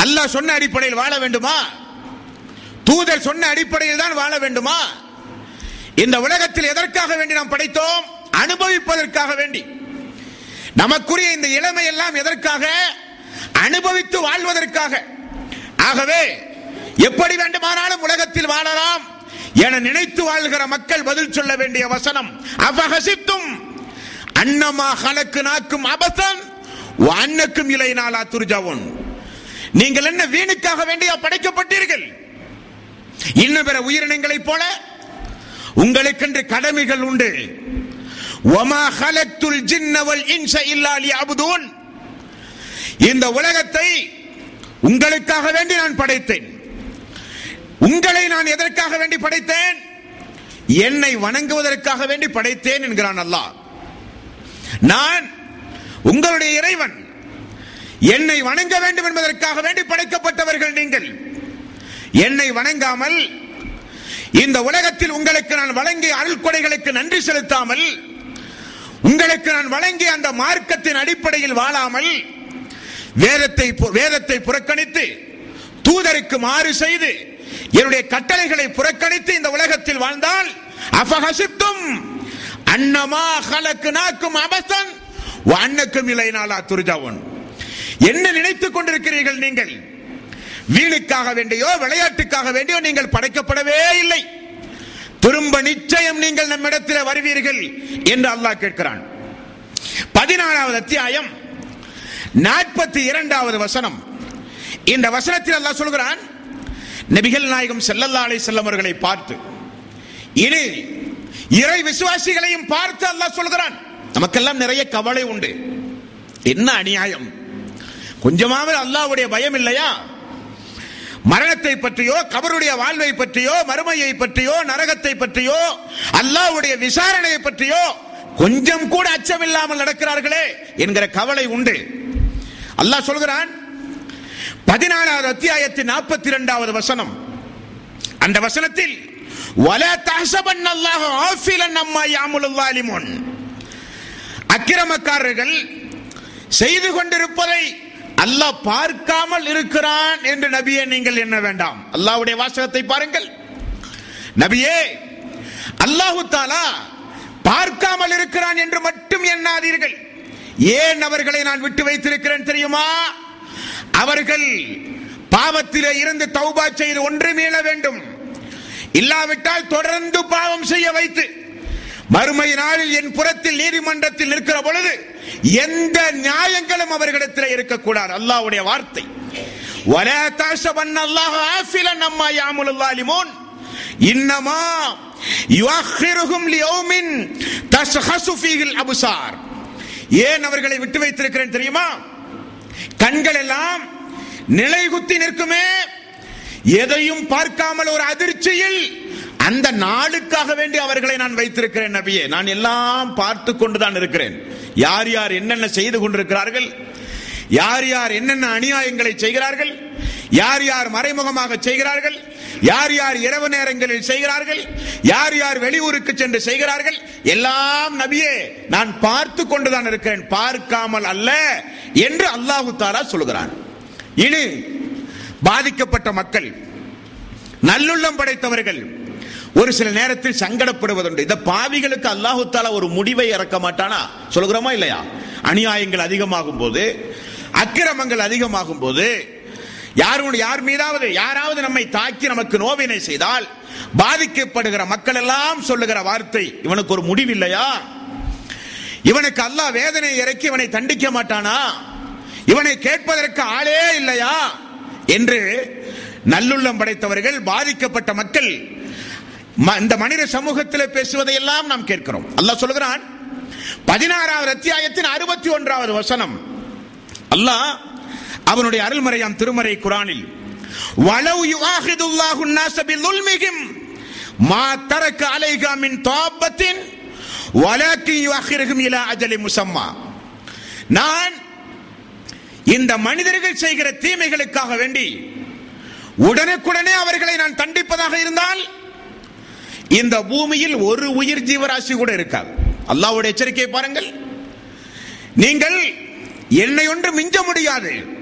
அல்லாஹ் சொன்ன அடிப்படையில் வாழ வேண்டுமா தூதர் சொன்ன அடிப்படையில் தான் வாழ வேண்டுமா இந்த உலகத்தில் எதற்காக வேண்டி நாம் படைத்தோம் அனுபவிப்பதற்காக வேண்டி நமக்குரிய இந்த இளமை எல்லாம் எதற்காக அனுபவித்து வாழ்வதற்காக ஆகவே எப்படி வேண்டுமானாலும் உலகத்தில் வாழலாம் என நினைத்து வாழ்கிற மக்கள் பதில் சொல்ல வேண்டிய வசனம் அவகசித்தும் அன்னமா கலக்கு நாக்கும் அபசன் அன்னக்கும் இலை நாளா துர்ஜாவன் நீங்கள் என்ன வீணுக்காக வேண்டியா படைக்கப்பட்டீர்கள் இன்னும் பிற உயிரினங்களைப் போல உங்களுக்கென்று கடமைகள் உண்டு ஒமா ஹலத்துல் ஜின்னவல் இன்ச இல்லா லியஅபுதூன் இந்த உலகத்தை உங்களுக்காக வேண்டி நான் படைத்தேன் உங்களை நான் எதற்காக வேண்டி படைத்தேன் என்னை வணங்குவதற்காக வேண்டி படைத்தேன் என்கிறான் அல்லாஹ் நான் உங்களுடைய இறைவன் என்னை வணங்க வேண்டும் என்பதற்காக வேண்டி படைக்கப்பட்டவர்கள் நீங்கள் என்னை வணங்காமல் இந்த உலகத்தில் உங்களுக்கு நான் வழங்கிய அருள் கொடைகளுக்கு நன்றி செலுத்தாமல் உங்களுக்கு நான் வழங்கிய அந்த மார்க்கத்தின் அடிப்படையில் வாழாமல் வேதத்தை பு- வேதத்தை புறக்கணித்து தூதருக்கு மாறு செய்து என்னுடைய கட்டளைகளை புறக்கணித்து இந்த உலகத்தில் வாழ்ந்தால் அபஹசித்தும் அன்னமா ஹலக்கு நாக்கும் அபசன் அன்னக்கும் இலை நாளா துர்ஜாவன் என்ன நினைத்துக் கொண்டிருக்கிறீர்கள் நீங்கள் வீணுக்காக வேண்டியோ விளையாட்டுக்காக வேண்டியோ நீங்கள் படைக்கப்படவே இல்லை திரும்ப நிச்சயம் நீங்கள் நம்மிடத்தில் வருவீர்கள் என்று அல்லாஹ் கேட்கிறான் பதினாலாவது அத்தியாயம் நாற்பத்தி இரண்டாவது வசனம் இந்த வசனத்தில் அல்லாஹ் சொல்கிறான் நபிகள் நாயகம் ஸல்லல்லாஹு அலைஹி வஸல்லம் அவர்களை பார்த்து இனி இறை விசுவாசிகளையும் பார்த்து அல்லாஹ் சொல்கிறான் நமக்கெல்லாம் நிறைய கவலை உண்டு என்ன அநியாயம் கொஞ்சமாவது அல்லாஹ்வுடைய பயம் இல்லையா மரணத்தை பற்றியோ கபருடைய வாழ்வை பற்றியோ மறுமையை பற்றியோ நரகத்தை பற்றியோ அல்லாஹ்வுடைய விசாரணையை பற்றியோ கொஞ்சம் கூட அச்சமில்லாமல் நடக்கிறார்களே என்கிற கவலை உண்டு அல்லாஹ் சொல்கிறான் பதினாலாவது அத்தியாயத்தின் நாற்பத்தி இரண்டாவது வசனம் அந்த வசனத்தில் வல தஹசபன் அல்லாஹ் ஆஃபிலன் அம்மா யாமுல் வாலிமுன் அக்கிரமக்காரர்கள் செய்து கொண்டிருப்பதை அல்லாஹ் பார்க்காமல் இருக்கிறான் என்று நபியே நீங்கள் எண்ண வேண்டாம் அல்லாஹ்வுடைய வாசகத்தை பாருங்கள் நபியே அல்லாஹு தாலா பார்க்காமல் இருக்கிறான் என்று மட்டும் எண்ணாதீர்கள் ஏன் அவர்களை நான் விட்டு வைத்திருக்கிறேன் தெரியுமா அவர்கள் பாவத்திலே இருந்து தௌபா செய்து ஒன்று மீள வேண்டும் இல்லாவிட்டால் தொடர்ந்து பாவம் செய்ய வைத்து மறுமை நாளில் என் புறத்தில் நீதிமன்றத்தில் நிற்கிற பொழுது எந்த நியாயங்களும் அவர்களிடத்தில் இருக்கக்கூடாது அல்லாஹ்வுடைய வார்த்தை ولا تحسبن الله غافلا عما يعمل الظالمون انما يؤخرهم ليوم تشخص فيه الابصار ஏன் அவர்களை விட்டு வைத்திருக்கிறேன் தெரியுமா கண்கள் எல்லாம் நிலைகுத்தி நிற்குமே எதையும் பார்க்காமல் ஒரு அதிர்ச்சியில் அந்த நாளுக்காக வேண்டி அவர்களை நான் வைத்திருக்கிறேன் நபியே நான் எல்லாம் பார்த்து கொண்டுதான் இருக்கிறேன் யார் யார் என்னென்ன செய்து கொண்டிருக்கிறார்கள் யார் யார் என்னென்ன அநியாயங்களை செய்கிறார்கள் யார் யார் மறைமுகமாக செய்கிறார்கள் யார் யார் இரவு நேரங்களில் செய்கிறார்கள் யார் யார் வெளியூருக்கு சென்று செய்கிறார்கள் எல்லாம் நபியே நான் பார்த்து கொண்டுதான் இருக்கிறேன் பார்க்காமல் அல்ல என்று அல்லாஹு தாலா சொல்கிறான் இனி பாதிக்கப்பட்ட மக்கள் நல்லுள்ளம் படைத்தவர்கள் ஒரு சில நேரத்தில் சங்கடப்படுவதுண்டு இந்த பாவிகளுக்கு அல்லாஹு தாலா ஒரு முடிவை இறக்க மாட்டானா சொல்கிறோமா இல்லையா அநியாயங்கள் அதிகமாகும் போது அக்கிரமங்கள் அதிகமாகும் போது யாருடைய யார் மீதாவது யாராவது நம்மை தாக்கி நமக்கு நோவினை செய்தால் பாதிக்கப்படுகிற மக்கள் எல்லாம் சொல்லுகிற வார்த்தை இவனுக்கு ஒரு முடிவில்லையா இவனுக்கு அல்லாஹ் வேதனை இறக்கி இவனை தண்டிக்க மாட்டானா இவனை கேட்பதற்கு ஆளே இல்லையா என்று நல்லுள்ளம் படைத்தவர்கள் பாதிக்கப்பட்ட மக்கள் ம- இந்த மனித சமூகத்தில் பேசுவதை எல்லாம் நாம் கேட்கிறோம் அல்லாஹ் சொல்கிறான் பதினாறாவது அத்தியாயத்தின் அறுபத்தி ஒன்றாவது வசனம் அல்லாஹ் அவனுடைய அருள்மறையாம் திருமறை குரானில் வலவு யுஆஹிதுல்லாஹு الناس بظلمهم ما ترك عليها من طابة ولكن يؤخرهم الى اجل مسمى நான் இந்த மனிதர்கள் செய்கிற தீமைகளுக்காக வேண்டி உடனுக்குடனே அவர்களை நான் தண்டிப்பதாக இருந்தால் இந்த பூமியில் ஒரு உயிர் ஜீவராசி கூட இருக்காது அல்லாஹ்வுடைய எச்சரிக்கையை பாருங்கள் நீங்கள் என்னை ஒன்று மிஞ்ச முடியாது